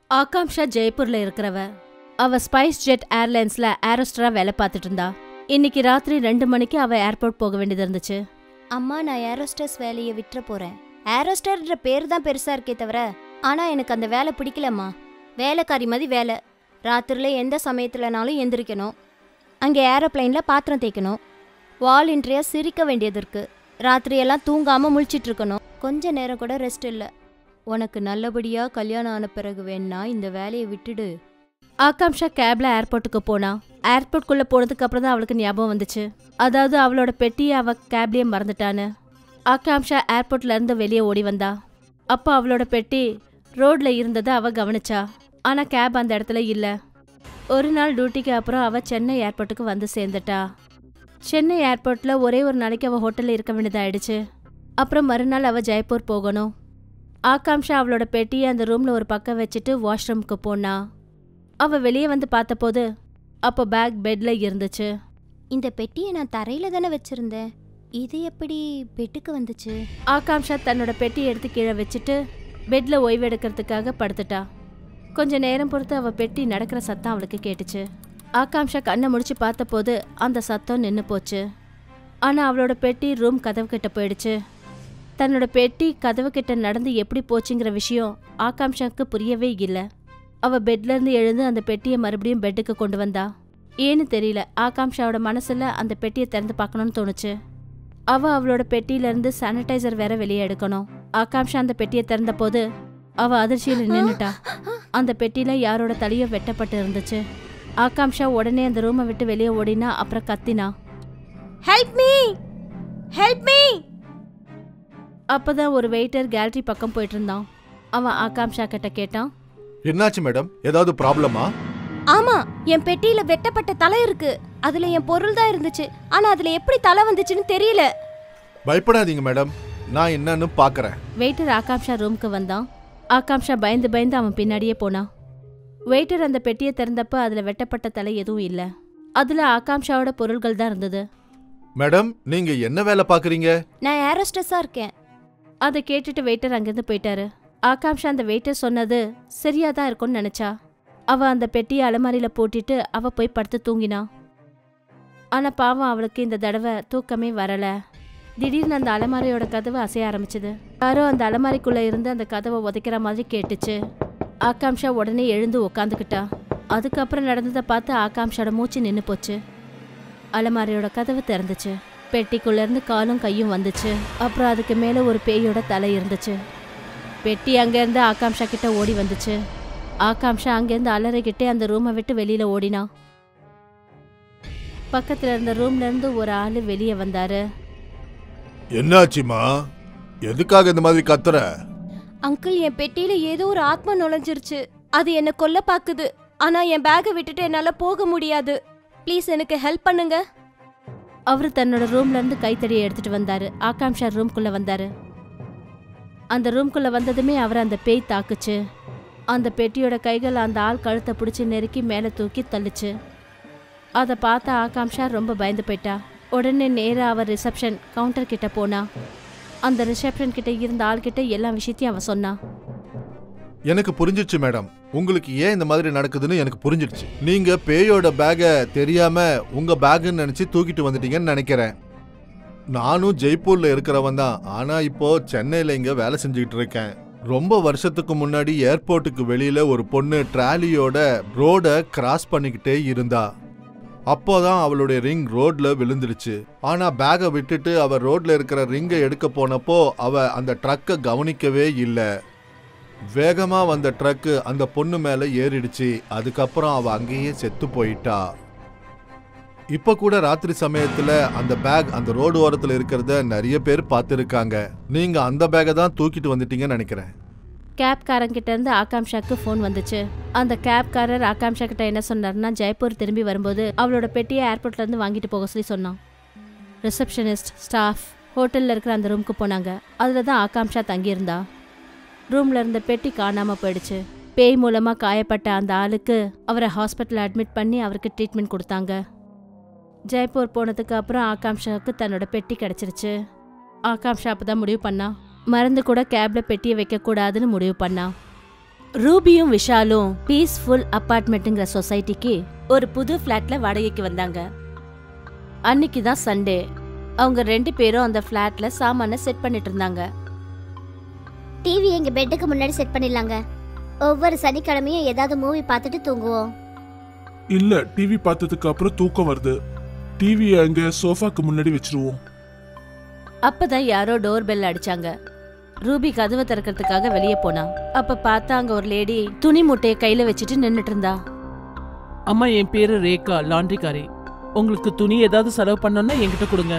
ஆகாம்ஷா ஜெய்ப்பூர்ல இருக்கிறவ அவ spice jet ஏர்லைன்ஸ்ல ஏரோஸ்டரா வேலை பார்த்துட்டு இருந்தா இன்னைக்கு ராத்திரி ரெண்டு மணிக்கு அவ ஏர்போர்ட் போக வேண்டியது இருந்துச்சு அம்மா நான் ஏரோஸ்டர்ஸ் வேலையை விட்டுற போறேன் ஏரோஸ்டர்ன்ற பேர் தான் பெருசா இருக்கே தவிர ஆனா எனக்கு அந்த வேலை பிடிக்கலம்மா வேலைக்காரி மாதிரி வேலை ராத்திரில எந்த சமயத்துலனாலும் எந்திரிக்கணும் அங்கே ஏரோப்ளைன்ல பாத்திரம் தேய்க்கணும் வாலண்டியரா சிரிக்க வேண்டியது இருக்கு ராத்திரியெல்லாம் தூங்காம முழிச்சிட்டு இருக்கணும் கொஞ்ச நேரம் கூட ரெஸ்ட் இல்லை உனக்கு நல்லபடியா கல்யாணம் ஆன பிறகு வேணா இந்த வேலையை விட்டுடு ஆகாம்ஷா கேப்ல ஏர்போர்ட்டுக்கு போனா ஏர்போர்ட்குள்ள போனதுக்கு அப்புறம் தான் அவளுக்கு ஞாபகம் வந்துச்சு அதாவது அவளோட பெட்டியை அவ கேப்லயே மறந்துட்டான்னு ஆகாம்ஷா ஏர்போர்ட்ல இருந்து வெளியே ஓடி வந்தா அப்போ அவளோட பெட்டி ரோட்ல இருந்ததை அவ கவனிச்சா ஆனா கேப் அந்த இடத்துல இல்ல ஒரு நாள் டியூட்டிக்கு அப்புறம் அவ சென்னை ஏர்போர்ட்டுக்கு வந்து சேர்ந்துட்டா சென்னை ஏர்போர்ட்ல ஒரே ஒரு நாளைக்கு அவ ஹோட்டல்ல இருக்க வேண்டியதாயிடுச்சு அப்புறம் மறுநாள் அவ ஜெய்ப்பூர் போகணும் ஆகாம்ஷா அவளோட பெட்டியை அந்த ரூம்ல ஒரு பக்கம் வச்சுட்டு வாஷ்ரூம்க்கு போனா அவ வெளியே வந்து பார்த்தபோது அப்போ பேக் பெட்ல இருந்துச்சு இந்த பெட்டியை நான் தரையில தானே வச்சிருந்தேன் இது எப்படி பெட்டுக்கு வந்துச்சு ஆகாம்ஷா தன்னோட பெட்டியை எடுத்து கீழே வச்சுட்டு பெட்ல ஓய்வெடுக்கிறதுக்காக படுத்துட்டா கொஞ்ச நேரம் பொறுத்து அவ பெட்டி நடக்கிற சத்தம் அவளுக்கு கேட்டுச்சு ஆகாம்ஷா கண்ணை முடிச்சு பார்த்தபோது அந்த சத்தம் நின்று போச்சு ஆனா அவளோட பெட்டி ரூம் கதவு கிட்ட போயிடுச்சு தன்னோட பெட்டி கதவு கிட்ட நடந்து எப்படி போச்சுங்கிற விஷயம் ஆகாம்ஷாக்கு புரியவே இல்லை அவ பெட்ல இருந்து எழுந்து அந்த பெட்டியை மறுபடியும் பெட்டுக்கு கொண்டு வந்தா ஏன்னு தெரியல ஆகாம்ஷாவோட மனசுல அந்த பெட்டியை திறந்து பார்க்கணும்னு தோணுச்சு அவ அவளோட பெட்டியில இருந்து சானிடைசர் வேற வெளியே எடுக்கணும் ஆகாம்ஷா அந்த பெட்டியை திறந்த போது அவ அதிர்ச்சியில நின்னுட்டா அந்த பெட்டியில யாரோட தலையோ வெட்டப்பட்டு இருந்துச்சு ஆகாம்ஷா உடனே அந்த ரூமை விட்டு வெளியே ஓடினா அப்புறம் கத்தினா ஹெல்ப் மீ ஹெல்ப் மீ அப்பதான் ஒரு வெயிட்டர் கேலரி பக்கம் போயிட்டு இருந்தான் அவன் ஆகாம்ஷா கிட்ட கேட்டான் என்னாச்சு மேடம் ஏதாவது ப்ராப்ளமா ஆமா என் பெட்டியில வெட்டப்பட்ட தலை இருக்கு அதுல என் பொருள் தான் இருந்துச்சு ஆனா அதுல எப்படி தலை வந்துச்சுன்னு தெரியல பயப்படாதீங்க மேடம் நான் என்னன்னு பார்க்கறேன் வெயிட்டர் ஆகாம்ஷா ரூமுக்கு வந்தான் ஆகாம்ஷா பயந்து பயந்து அவன் பின்னாடியே போனான் வெயிட்டர் அந்த பெட்டியை திறந்தப்ப அதுல வெட்டப்பட்ட தலை எதுவும் இல்ல அதுல ஆகாம்ஷாவோட பொருள்கள் தான் இருந்தது மேடம் நீங்க என்ன வேலை பார்க்கறீங்க நான் ஏரோஸ்டஸா இருக்கேன் அதை கேட்டுட்டு வெயிட்டர் அங்கிருந்து போயிட்டாரு ஆகாம்ஷா அந்த வெயிட்டர் சொன்னது சரியா தான் இருக்கும்னு நினைச்சா அவ அந்த பெட்டியை அலமாரியில போட்டுட்டு அவ போய் படுத்து தூங்கினா ஆனா பாவம் அவளுக்கு இந்த தடவை தூக்கமே வரல திடீர்னு அந்த அலமாரியோட கதவு அசைய ஆரம்பிச்சது யாரோ அந்த அலமாரிக்குள்ள இருந்து அந்த கதவை உதைக்கிற மாதிரி கேட்டுச்சு ஆகாம்ஷா உடனே எழுந்து உக்காந்துக்கிட்டா அதுக்கப்புறம் நடந்ததை பார்த்து ஆகாம்ஷாவோட மூச்சு நின்று போச்சு அலமாரியோட கதவு திறந்துச்சு பெட்டிக்குள்ள இருந்து காலும் கையும் வந்துச்சு அப்புறம் அதுக்கு மேல ஒரு பேயோட தலை இருந்துச்சு பெட்டி அங்கேருந்து ஆகாம்ஷா கிட்ட ஓடி வந்துச்சு ஆகாம்ஷா அங்கேருந்து அலறிக்கிட்டே அந்த ரூமை விட்டு வெளியில ஓடினா பக்கத்துல இருந்த ரூம்ல இருந்து ஒரு ஆளு வெளியே வந்தாரு என்னாச்சுமா எதுக்காக இந்த மாதிரி கத்துற அங்கிள் என் பெட்டியில ஏதோ ஒரு ஆத்மா நுழைஞ்சிருச்சு அது என்ன கொல்ல பாக்குது ஆனா என் பேக்கை விட்டுட்டு என்னால போக முடியாது ப்ளீஸ் எனக்கு ஹெல்ப் பண்ணுங்க அவரு தன்னோட ரூம்ல இருந்து கைத்தடியை எடுத்துட்டு வந்தாரு ஆகாம்ஷா ரூம்குள்ள வந்தாரு அந்த ரூம்குள்ள வந்ததுமே அவரை அந்த பேய் தாக்குச்சு அந்த பெட்டியோட கைகள் அந்த ஆள் கழுத்தை பிடிச்சி நெருக்கி மேலே தூக்கி தள்ளுச்சு அதை பார்த்த ஆகாம்ஷா ரொம்ப பயந்து போயிட்டா உடனே நேராக அவர் ரிசப்ஷன் கவுண்டர் கிட்ட போனா அந்த ரிசப்ஷன் கிட்ட இருந்த ஆள்கிட்ட எல்லா விஷயத்தையும் அவ சொன்னா எனக்கு புரிஞ்சிடுச்சு மேடம் உங்களுக்கு ஏன் இந்த மாதிரி நடக்குதுன்னு எனக்கு புரிஞ்சிடுச்சு நீங்க பேயோட பேக தெரியாம உங்க பேக்குன்னு நினைச்சு தூக்கிட்டு வந்துட்டீங்கன்னு நினைக்கிறேன் நானும் ஜெய்ப்பூர்ல இருக்கிறவன் தான் ஆனா இப்போ சென்னையில இங்க வேலை செஞ்சுக்கிட்டு இருக்கேன் ரொம்ப வருஷத்துக்கு முன்னாடி ஏர்போர்ட்டுக்கு வெளியில ஒரு பொண்ணு ட்ராலியோட ரோட கிராஸ் பண்ணிக்கிட்டே இருந்தா அப்போதான் அவளுடைய ரிங் ரோட்ல விழுந்துடுச்சு ஆனா பேகை விட்டுட்டு அவ ரோட்ல இருக்கிற ரிங்கை எடுக்க போனப்போ அவ அந்த ட்ரக்கை கவனிக்கவே இல்லை வேகமா வந்த ட்ரக்கு அந்த பொண்ணு மேல ஏறிடுச்சு அதுக்கப்புறம் அவ அங்கேயே செத்து போயிட்டா இப்ப கூட ராத்திரி சமயத்துல அந்த பேக் அந்த ரோடு ஓரத்துல இருக்கிறத நிறைய பேர் பார்த்துருக்காங்க நீங்க அந்த பேக்கை தான் தூக்கிட்டு வந்துட்டீங்கன்னு நினைக்கிறேன் கேப்காரங்கிட்ட இருந்து ஆகாம்ஷாக்கு ஃபோன் வந்துச்சு அந்த கேப்காரர் ஆகாம்ஷா கிட்ட என்ன சொன்னார்னா ஜெய்ப்பூர் திரும்பி வரும்போது அவளோட பெட்டியை ஏர்போர்ட்ல இருந்து வாங்கிட்டு போக சொல்லி சொன்னான் ரிசப்ஷனிஸ்ட் ஸ்டாஃப் ஹோட்டல்ல இருக்கிற அந்த ரூமுக்கு போனாங்க அதுல தான் ஆகாம்ஷா தங்கியிருந்தா ரூம்ல இருந்த பெட்டி காணாம போயிடுச்சு பேய் மூலமா காயப்பட்ட அந்த ஆளுக்கு அவரை ஹாஸ்பிட்டல் அட்மிட் பண்ணி அவருக்கு ட்ரீட்மெண்ட் கொடுத்தாங்க ஜெய்ப்பூர் போனதுக்கு அப்புறம் ஆகாம்ஷாவுக்கு தன்னோட பெட்டி கிடைச்சிருச்சு ஆகாம்ஷா அப்பதான் முடிவு பண்ணா மறந்து கூட கேப்ல பெட்டியை வைக்க கூடாதுன்னு முடிவு பண்ணா ரூபியும் விஷாலும் பீஸ்ஃபுல் அபார்ட்மெண்ட்டுங்கிற சொசைட்டிக்கு ஒரு புது ஃப்ளாட்ல வாடகைக்கு வந்தாங்க அன்னைக்கு தான் சண்டே அவங்க ரெண்டு பேரும் அந்த ஃப்ளாட்ல சாமான செட் பண்ணிட்டு இருந்தாங்க டிவி எங்க பெட்டுக்கு முன்னாடி செட் பண்ணிடலாங்க ஒவ்வொரு சனிக்கிழமையும் ஏதாவது மூவி பார்த்துட்டு தூங்குவோம் இல்ல டிவி பார்த்ததுக்கு அப்புறம் தூக்கம் வருது டிவி அங்க சோஃபாக்கு முன்னாடி வச்சிருவோம் அப்பதான் யாரோ டோர் பெல் அடிச்சாங்க ரூபி கதவை திறக்கிறதுக்காக வெளியே போனா அப்ப பார்த்தா அங்க ஒரு லேடி துணி மூட்டைய கையில வச்சுட்டு நின்னுட்டு இருந்தா அம்மா என் பேரு ரேகா லாண்ட்ரிக்காரி உங்களுக்கு துணி ஏதாவது செலவு பண்ணோம்னா என்கிட்ட கொடுங்க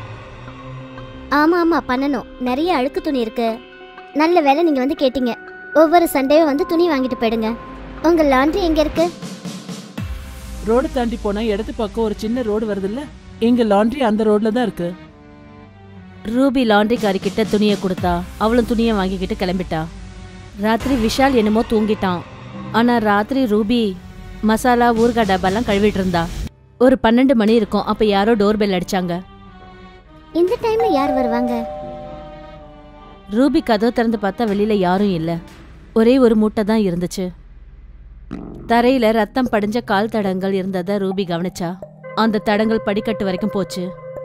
ஆமா ஆமா பண்ணணும் நிறைய அழுக்கு துணி இருக்கு நல்ல வேலை நீங்க வந்து கேட்டீங்க ஒவ்வொரு சண்டேவும் வந்து துணி வாங்கிட்டு போயிடுங்க உங்க லாண்ட்ரி எங்க இருக்கு ரோடு தாண்டி போனா இடது பக்கம் ஒரு சின்ன ரோடு வருதுல்ல எங்க லாண்ட்ரி அந்த ரோட்ல தான் இருக்கு ரூபி லாண்ட்ரிக்காரி கிட்ட துணியை கொடுத்தா அவளும் துணியை வாங்கிக்கிட்டு கிளம்பிட்டா ராத்திரி விஷால் என்னமோ தூங்கிட்டான் ஆனா ராத்திரி ரூபி மசாலா ஊறுகாய் டப்பாலாம் கழுவிட்டு இருந்தா ஒரு பன்னெண்டு மணி இருக்கும் அப்ப யாரோ டோர் பெல் அடிச்சாங்க இந்த டைம்ல யார் வருவாங்க ரூபி கதவு திறந்து பார்த்தா வெளியில யாரும் இல்ல ஒரே ஒரு மூட்டை தான் இருந்துச்சு தரையில ரத்தம் படிஞ்ச கால் தடங்கள் இருந்ததை ரூபி கவனிச்சா அந்த தடங்கள் படிக்கட்டு வரைக்கும் போச்சு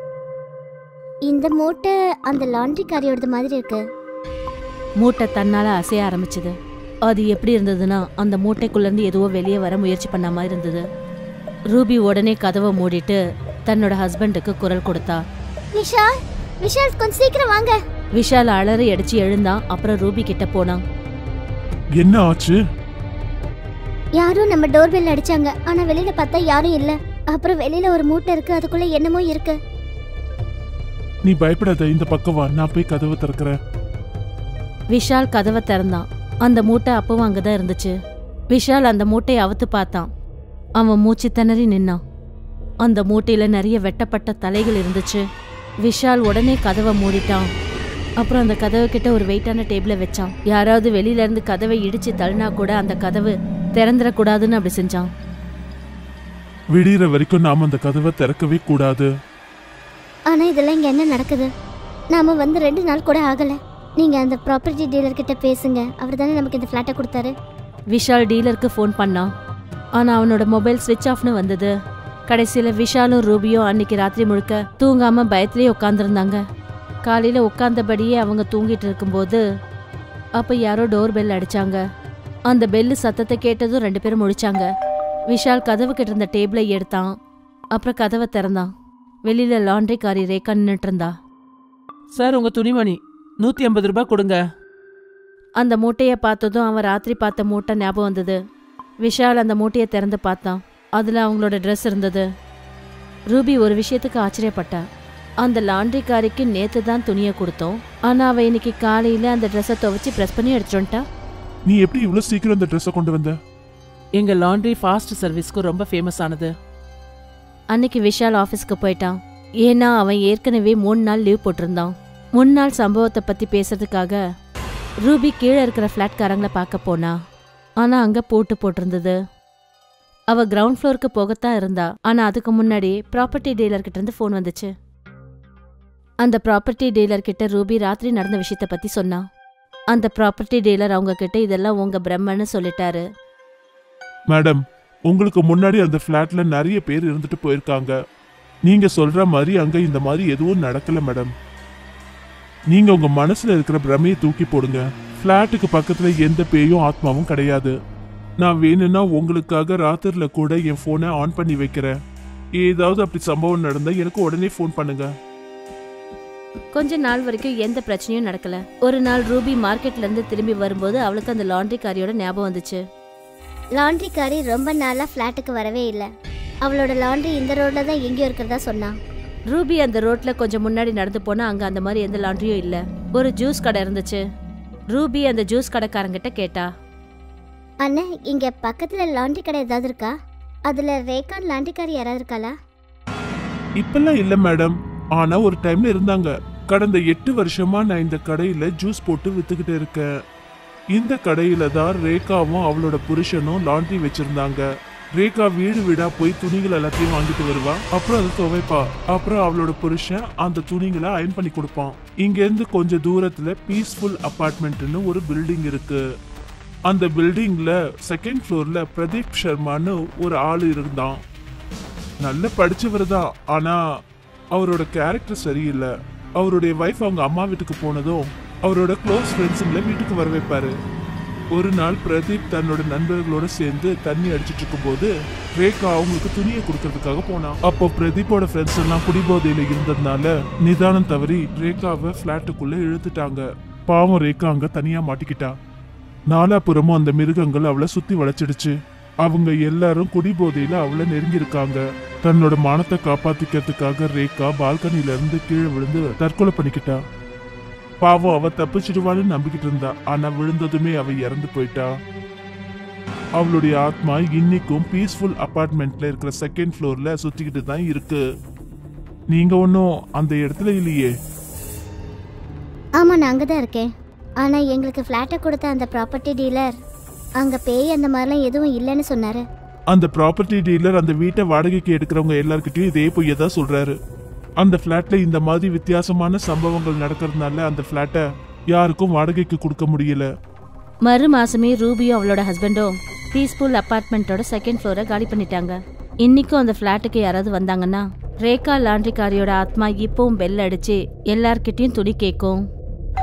இந்த மூட்டை அந்த லாண்ட்ரிக்காரியோடது மாதிரி இருக்கு மூட்டை தன்னால அசைய ஆரம்பிச்சது அது எப்படி இருந்ததுன்னா அந்த மூட்டைக்குள்ள இருந்து எதுவோ வெளியே வர முயற்சி பண்ண மாதிரி இருந்தது ரூபி உடனே கதவை மூடிட்டு தன்னோட ஹஸ்பண்டுக்கு குரல் கொடுத்தா விஷால் விஷால் கொஞ்சம் சீக்கிரம் வாங்க விஷால் அலறி அடிச்சு எழுந்தான் அப்புறம் ரூபி கிட்ட போனான் என்ன ஆச்சு யாரும் நம்ம டோர் பெல் அடிச்சாங்க ஆனா வெளியில பார்த்தா யாரும் இல்ல அப்புறம் வெளியில ஒரு மூட்டை இருக்கு அதுக்குள்ள என்னமோ இருக்கு நீ பயப்படாத இந்த பக்கம் வா நான் போய் கதவை திறக்கிறேன் விஷால் கதவை திறந்தான் அந்த மூட்டை அப்பவும் அங்கதான் இருந்துச்சு விஷால் அந்த மூட்டையை அவுத்து பார்த்தான் அவன் மூச்சு திணறி நின்னான் அந்த மூட்டையில நிறைய வெட்டப்பட்ட தலைகள் இருந்துச்சு விஷால் உடனே கதவை மூடிட்டான் அப்புறம் அந்த கதவு கிட்ட ஒரு வெயிட்டான டேபிளை வச்சான் யாராவது வெளியில இருந்து கதவை இடிச்சு தள்ளினா கூட அந்த கதவு திறந்துடக்கூடாதுன்னு அப்படி செஞ்சான் விடிகிற வரைக்கும் நாம அந்த கதவை திறக்கவே கூடாது ஆனா இதெல்லாம் இங்க என்ன நடக்குது நாம வந்து ரெண்டு நாள் கூட ஆகல நீங்க அந்த ப்ராப்பர்ட்டி டீலர் கிட்ட பேசுங்க அவர் தானே நமக்கு இந்த ஃபிளாட்டை கொடுத்தாரு விஷால் டீலருக்கு ஃபோன் பண்ணான் ஆனா அவனோட மொபைல் ஸ்விட்ச் ஆஃப்னு வந்தது கடைசியில விஷாலும் ரூபியும் அன்னைக்கு ராத்திரி முழுக்க தூங்காம பயத்திலேயே உட்காந்துருந்தாங்க காலையில உட்கார்ந்தபடியே அவங்க தூங்கிட்டு இருக்கும்போது அப்ப யாரோ டோர் பெல் அடிச்சாங்க அந்த பெல்லு சத்தத்தை கேட்டதும் ரெண்டு பேரும் முழிச்சாங்க விஷால் கதவு கிட்ட இருந்த டேபிளை எடுத்தான் அப்புறம் கதவை திறந்தான் வெளியில லாண்ட்ரிக்காரி ரேக்கா நின்னுட்டு இருந்தா சார் உங்க துணிமணி நூத்தி ஐம்பது ரூபாய் கொடுங்க அந்த மூட்டையை பார்த்ததும் அவன் ராத்திரி பார்த்த மூட்டை ஞாபகம் வந்தது விஷால் அந்த மூட்டையை திறந்து பார்த்தான் அதில் அவங்களோட ட்ரெஸ் இருந்தது ரூபி ஒரு விஷயத்துக்கு ஆச்சரியப்பட்டா அந்த லாண்ட்ரிக்காரிக்கு நேத்து தான் துணியை கொடுத்தோம் ஆனால் அவள் இன்னைக்கு காலையில் அந்த ட்ரெஸ்ஸை துவைச்சி ப்ரெஸ் பண்ணி எடுத்துட்டு வந்துட்டா நீ எப்படி இவ்வளவு சீக்கிரம் இந்த ட்ரெஸ்ஸை கொண்டு வந்த எங்க லாண்ட்ரி ஃபாஸ்ட் சர்வீஸ்க்கு ரொம்ப ஃபேமஸ் ஆனது அன்னைக்கு விஷால் ஆஃபீஸ்க்கு போயிட்டான் ஏன்னா அவன் ஏற்கனவே மூணு நாள் லீவ் போட்டிருந்தான் மூணு நாள் சம்பவத்தை பற்றி பேசுறதுக்காக ரூபி கீழே இருக்கிற ஃப்ளாட்காரங்களை பார்க்க போனா ஆனால் அங்கே பூட்டு போட்டிருந்தது அவ கிரவுண்ட் ஃப்ளோருக்கு போகத்தான் இருந்தா ஆனால் அதுக்கு முன்னாடி ப்ராப்பர்ட்டி டீலர்கிட்ட இருந்து ஃபோன் வந்துச்சு அந்த ப்ராப்பர்ட்டி டீலர் கிட்ட ரூபி ராத்திரி நடந்த விஷயத்த பற்றி சொன்னா அந்த ப்ராப்பர்ட்டி டீலர் அவங்க கிட்ட இதெல்லாம் உங்க பிரம்மன்னு சொல்லிட்டாரு மேடம் உங்களுக்கு முன்னாடி அந்த ஃப்ளாட்ல நிறைய பேர் இருந்துட்டு போயிருக்காங்க நீங்க சொல்ற மாதிரி அங்க இந்த மாதிரி எதுவும் நடக்கல மேடம் நீங்க உங்க மனசுல இருக்கிற பிரமையை தூக்கி போடுங்க ஃப்ளாட்டுக்கு பக்கத்துல எந்த பேயும் ஆத்மாவும் கிடையாது நான் வேணும்னா உங்களுக்காக ராத்திரில கூட என் போனை ஆன் பண்ணி வைக்கிறேன் ஏதாவது அப்படி சம்பவம் நடந்தா எனக்கு உடனே ஃபோன் பண்ணுங்க கொஞ்ச நாள் வரைக்கும் எந்த பிரச்சனையும் நடக்கல ஒரு நாள் ரூபி மார்க்கெட்ல இருந்து திரும்பி வரும்போது அவளுக்கு அந்த லாண்ட்ரி காரியோட ஞாபகம் வந்துச்சு லாண்ட்ரிக்காரி ரொம்ப நாளா ஃப்ளாட்டுக்கு வரவே இல்லை அவளோட லாண்ட்ரி இந்த ரோட்ல தான் எங்கேயோ இருக்கிறதா சொன்னா ரூபி அந்த ரோட்ல கொஞ்சம் முன்னாடி நடந்து போனா அங்க அந்த மாதிரி எந்த லாண்ட்ரியும் இல்ல ஒரு ஜூஸ் கடை இருந்துச்சு ரூபி அந்த ஜூஸ் கடைக்காரங்கிட்ட கேட்டா அண்ணா இங்க பக்கத்துல லாண்ட்ரி கடை ஏதாவது இருக்கா அதுல ரேகான் லாண்ட்ரிக்காரி யாராவது இருக்காளா இப்பெல்லாம் இல்ல மேடம் ஆனா ஒரு டைம்ல இருந்தாங்க கடந்த எட்டு வருஷமா நான் இந்த கடையில ஜூஸ் போட்டு வித்துக்கிட்டு இருக்கேன் இந்த கடையில தான் ரேகாவும் அவளோட புருஷனும் லாண்ட்ரி வச்சிருந்தாங்க ரேகா வீடு வீடா போய் துணிகள் எல்லாத்தையும் வாங்கிட்டு வருவா அப்புறம் அதை துவைப்பா அப்புறம் அவளோட புருஷன் அந்த துணிகளை அயன் பண்ணி கொடுப்பான் இங்க இருந்து கொஞ்சம் தூரத்துல பீஸ்ஃபுல் அபார்ட்மெண்ட்னு ஒரு பில்டிங் இருக்கு அந்த பில்டிங்ல செகண்ட் ஃப்ளோர்ல பிரதீப் சர்மான்னு ஒரு ஆள் இருந்தான் நல்ல படிச்சவர் தான் ஆனா அவரோட கேரக்டர் சரியில்லை அவருடைய வைஃப் அவங்க அம்மா வீட்டுக்கு போனதும் அவரோட க்ளோஸ் ஃப்ரெண்ட்ஸுங்களை வீட்டுக்கு வர வைப்பாரு ஒரு நாள் பிரதீப் தன்னோட நண்பர்களோட சேர்ந்து தண்ணி அடிச்சிட்டு இருக்கும்போது ரேகா அவங்களுக்கு துணியை கொடுக்கறதுக்காக போனான் அப்போ பிரதீப்போட ஃப்ரெண்ட்ஸ் எல்லாம் குடிபோதையில இருந்ததுனால நிதானம் தவறி ரேகாவை ஃப்ளாட்டுக்குள்ள இழுத்துட்டாங்க பாவம் ரேகா அங்க தனியா மாட்டிக்கிட்டா நாலாபுறமும் அந்த மிருகங்கள் அவளை சுத்தி வளைச்சிடுச்சு அவங்க எல்லாரும் குடிபோதையில அவளை நெருங்கியிருக்காங்க தன்னோட மானத்தை காப்பாத்திக்கிறதுக்காக ரேகா பால்கனில இருந்து கீழே விழுந்து தற்கொலை பண்ணிக்கிட்டா பாவம் அவ தப்பிச்சிடுவான்னு நம்பிக்கிட்டு இருந்தா ஆனா விழுந்ததுமே அவ இறந்து போயிட்டா அவளுடைய ஆத்மா இன்னைக்கும் பீஸ்ஃபுல் அபார்ட்மெண்ட்ல இருக்கிற செகண்ட் ஃப்ளோர்ல சுத்திக்கிட்டு தான் இருக்கு நீங்க ஒன்றும் அந்த இடத்துல இல்லையே ஆமாம் நான் அங்கே தான் இருக்கேன் ஆனால் எங்களுக்கு ஃப்ளாட்டை கொடுத்த அந்த ப்ராப்பர்ட்டி டீலர் அங்கே பேய் அந்த மாதிரிலாம் எதுவும் இல்லைன்னு சொன்னார் அந்த ப்ராப்பர்ட்டி டீலர் அந்த வீட்டை வாடகைக்கு எடுக்கிறவங்க எல்லார்கிட்டயும் இதே பொய்யை தான் சொல்றாரு அந்த ஃப்ளாட்ல இந்த மாதிரி வித்தியாசமான சம்பவங்கள் நடக்கிறதுனால அந்த ஃப்ளாட்டை யாருக்கும் வாடகைக்கு கொடுக்க முடியல மறு மாசமே ரூபியும் அவளோட ஹஸ்பண்டும் பீஸ்ஃபுல் அபார்ட்மெண்ட்டோட செகண்ட் ஃப்ளோரை காலி பண்ணிட்டாங்க இன்னைக்கும் அந்த ஃப்ளாட்டுக்கு யாராவது வந்தாங்கன்னா ரேகா லாண்ட்ரிக்காரியோட ஆத்மா இப்பவும் பெல் அடிச்சு எல்லார்கிட்டயும் துணி கேட்கும்